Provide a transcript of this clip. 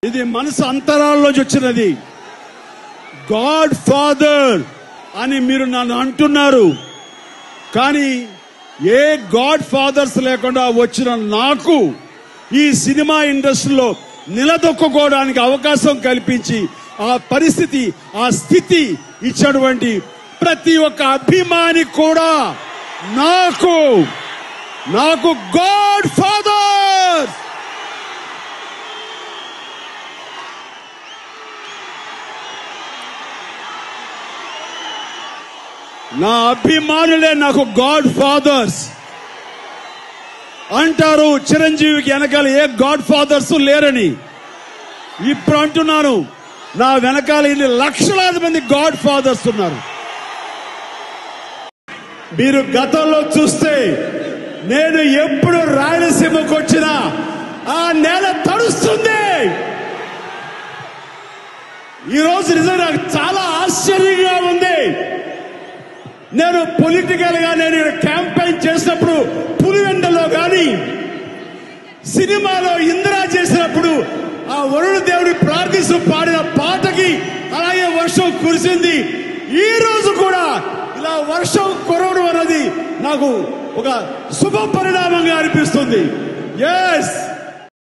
ఇది మనసు అంతరాల్లోంచి వచ్చినది గాడ్ ఫాదర్ అని మీరు నన్ను అంటున్నారు కానీ ఏ గాడ్ ఫాదర్స్ లేకుండా వచ్చిన నాకు ఈ సినిమా ఇండస్ట్రీలో నిలదొక్కుకోవడానికి అవకాశం కల్పించి ఆ పరిస్థితి ఆ స్థితి ఇచ్చినటువంటి ప్రతి ఒక్క అభిమాని కూడా నాకు నాకు గాడ్ ఫాదర్ నా అభిమానులే నాకు గాడ్ ఫాదర్స్ అంటారు చిరంజీవికి వెనకాల ఏ గాడ్ ఫాదర్స్ లేరని ఇప్పుడు అంటున్నాను నా వెనకాల ఇన్ని లక్షలాది మంది గాడ్ ఫాదర్స్ ఉన్నారు మీరు గతంలో చూస్తే నేను ఎప్పుడు రాయలసీమకు వచ్చినా ఆ నేల తడుస్తుంది ఈరోజు నిజంగా నాకు చాలా ఆశ్చర్యంగా ఉంది నేను పొలిటికల్ గా నేను క్యాంపెయిన్ చేసినప్పుడు పులివెండలో గాని సినిమాలో ఇందిరా చేసినప్పుడు ఆ వరుణ దేవుడి ప్రార్థిస్తూ పాడిన పాటకి అలాగే వర్షం కురిసింది ఈ రోజు కూడా ఇలా వర్షం కురవడం అనేది నాకు ఒక శుభ పరిణామంగా అనిపిస్తుంది ఎస్